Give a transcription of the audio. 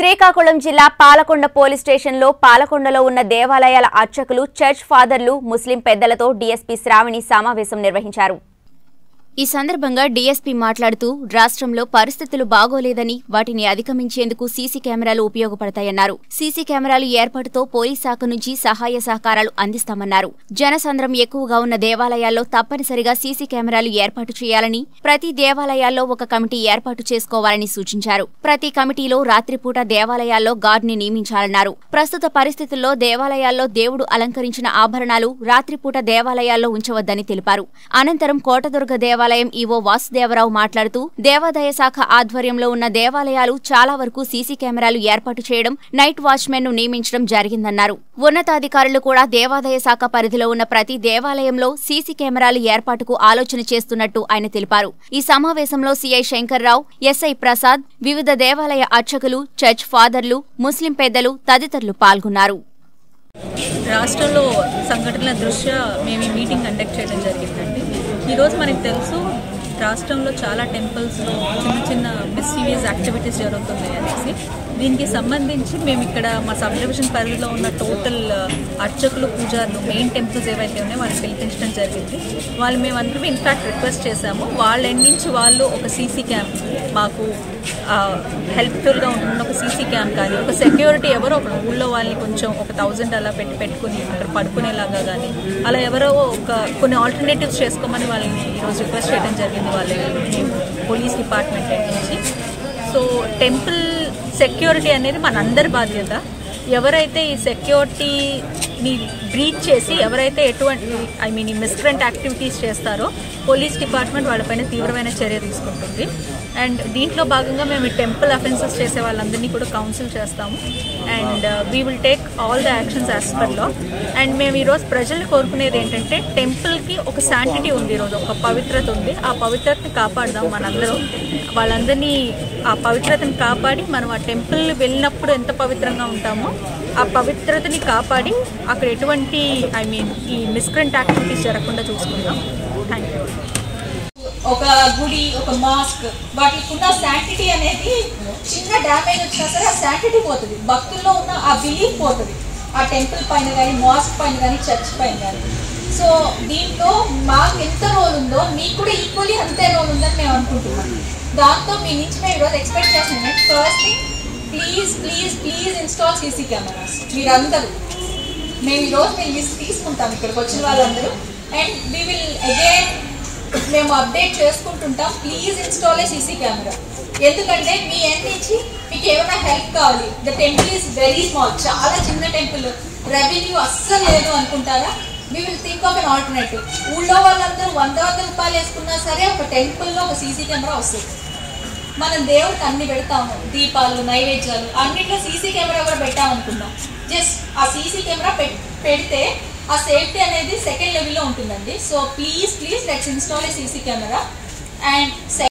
శ్రీకాకుళం జిల్లా పాలకొండ పోలీస్ స్టేషన్లో పాలకొండలో ఉన్న దేవాలయాల అర్చకులు చర్చ్ ఫాదర్లు ముస్లిం పెద్దలతో డీఎస్పీ శ్రావణి సమావేశం నిర్వహించారు ఈ సందర్భంగా డీఎస్పీ మాట్లాడుతూ రాష్ట్రంలో పరిస్థితులు బాగోలేదని వాటిని అధిగమించేందుకు సీసీ కెమెరాలు ఉపయోగపడతాయన్నారు సీసీ కెమెరాలు ఏర్పాటుతో పోలీస్ శాఖ నుంచి సహాయ సహకారాలు అందిస్తామన్నారు జనసంద్రం ఎక్కువగా ఉన్న దేవాలయాల్లో తప్పనిసరిగా సీసీ కెమెరాలు ఏర్పాటు చేయాలని ప్రతి దేవాలయాల్లో ఒక కమిటీ ఏర్పాటు చేసుకోవాలని సూచించారు ప్రతి కమిటీలో రాత్రిపూట దేవాలయాల్లో గార్డ్ని నియమించాలన్నారు ప్రస్తుత పరిస్థితుల్లో దేవాలయాల్లో దేవుడు అలంకరించిన ఆభరణాలు రాత్రిపూట దేవాలయాల్లో ఉంచవద్దని తెలిపారు అనంతరం కోటదుర్గ దేవాలయం ఈవో వాసుదేవరావు మాట్లాడుతూ దేవాదాయ శాఖ ఆధ్వర్యంలో ఉన్న దేవాలయాలు చాలా వరకు సీసీ కెమెరాలు ఏర్పాటు చేయడం నైట్ వాచ్మెన్ ను నియమించడం జరిగిందన్నారు ఉన్నతాధికారులు కూడా దేవాదాయ శాఖ పరిధిలో ఉన్న ప్రతి దేవాలయంలో సీసీ కెమెరాలు ఏర్పాటుకు ఆలోచన చేస్తున్నట్టు ఆయన తెలిపారు ఈ సమావేశంలో సీఐ శంకర్రావు ఎస్ఐ ప్రసాద్ వివిధ దేవాలయ అర్చకులు చర్చ్ ఫాదర్లు ముస్లిం పెద్దలు తదితరులు పాల్గొన్నారు రాష్ట్రంలో సంఘటనల దృష్ట్యా మేము ఈ మీటింగ్ కండక్ట్ చేయడం జరిగిందండి ఈరోజు మనకు తెలుసు రాష్ట్రంలో చాలా టెంపుల్స్లో చిన్న చిన్న మిస్టీవియస్ యాక్టివిటీస్ జరుగుతున్నాయి అనేసి దీనికి సంబంధించి మేము ఇక్కడ మా సబ్ డివిజన్ పరిధిలో ఉన్న టోటల్ అర్చకులు పూజారులు మెయిన్ టెంపుల్స్ ఏవైతే ఉన్నాయో వాళ్ళని పిలిపించడం జరిగింది వాళ్ళు మేమందరం ఇన్ఫాక్ట్ రిక్వెస్ట్ చేశాము వాళ్ళ ఎండ్ నుంచి వాళ్ళు ఒక సీసీ క్యామ్ మాకు హెల్ప్ఫుల్గా ఉంటున్న ఒక సీసీ క్యామ్ కానీ ఒక సెక్యూరిటీ ఎవరో ఒక ఊళ్ళో వాళ్ళని కొంచెం ఒక థౌజండ్ అలా పెట్టి పెట్టుకుని అక్కడ పడుకునేలాగా కానీ అలా ఎవరో ఒక కొన్ని ఆల్టర్నేటివ్స్ చేసుకోమని వాళ్ళని ఈరోజు రిక్వెస్ట్ చేయడం జరిగింది వాళ్ళ పోలీస్ డిపార్ట్మెంట్ నుంచి సో టెంపుల్ సెక్యూరిటీ అనేది మనందరి బాధ్యత ఎవరైతే ఈ సెక్యూరిటీని బ్రీచ్ చేసి ఎవరైతే ఎటువంటి ఐ మీన్ ఈ మిస్క్రెంట్ యాక్టివిటీస్ చేస్తారో పోలీస్ డిపార్ట్మెంట్ వాళ్ళపైన తీవ్రమైన చర్య తీసుకుంటుంది అండ్ దీంట్లో భాగంగా మేము ఈ టెంపుల్ అఫెన్సెస్ చేసే వాళ్ళందరినీ కూడా కౌన్సిల్ చేస్తాము and we will take all the actions as per law and మేము ఈరోజు ప్రజల్ని కోరుకునేది ఏంటంటే టెంపుల్కి ఒక శాంటిటీ ఉంది ఈరోజు ఒక పవిత్రత ఉంది ఆ పవిత్రతని కాపాడదాం మనందరం వాళ్ళందరినీ ఆ పవిత్రతని కాపాడి మనం ఆ టెంపుల్ వెళ్ళినప్పుడు ఎంత పవిత్రంగా ఉంటామో ఆ పవిత్రతని కాపాడి అక్కడ ఎటువంటి ఐ మీన్ ఈ మిస్క్రెంట్ యాక్టివిటీస్ జరగకుండా చూసుకుందాం థ్యాంక్ యూ ఒక గుడి ఒక మాస్క్ వాటికి ఉన్న శాంటిటీ అనేది చిన్న డ్యామేజ్ వచ్చినా సరే ఆ శాంటిటీ పోతుంది భక్తుల్లో ఉన్న ఆ బిలీఫ్ పోతుంది ఆ టెంపుల్ పైన కానీ మాస్క్ పైన కానీ చర్చ్ పైన కానీ సో దీంట్లో మాకు ఎంత రోల్ ఉందో మీకు కూడా ఈక్వల్లీ అంతే రోల్ ఉందని మేము అనుకుంటున్నాం దాంతో మీ నుంచి మేము ఈరోజు ఎక్స్పెక్ట్ చేస్తున్నాం first thing please please please install CC cameras మీరందరూ మేము ఈరోజు మేము లిస్ట్ తీసుకుంటాం ఇక్కడికి వచ్చిన వాళ్ళందరూ అండ్ వీ విల్ అగైన్ మేము అప్డేట్ చేసుకుంటుంటాం please install a CC camera ఎందుకంటే మీ ఎండ్ నుంచి మీకు ఏమైనా హెల్ప్ కావాలి the temple is very small చాలా చిన్న టెంపుల్ రెవెన్యూ అస్సలు లేదు అనుకుంటారా we will think of an alternative ఊళ్ళో వాళ్ళందరూ వంద వంద రూపాయలు వేసుకున్నా సరే ఒక టెంపుల్లో ఒక సీసీ కెమెరా వస్తుంది మనం దేవుడికి అన్ని పెడతాము దీపాలు నైవేద్యాలు అన్నిట్లో సీసీ కెమెరా కూడా పెట్టామనుకుందాం జస్ట్ ఆ సీసీ కెమెరా పెడితే ఆ సేఫ్టీ అనేది సెకండ్ లెవెల్లో ఉంటుందండి so please please let's install a CC camera and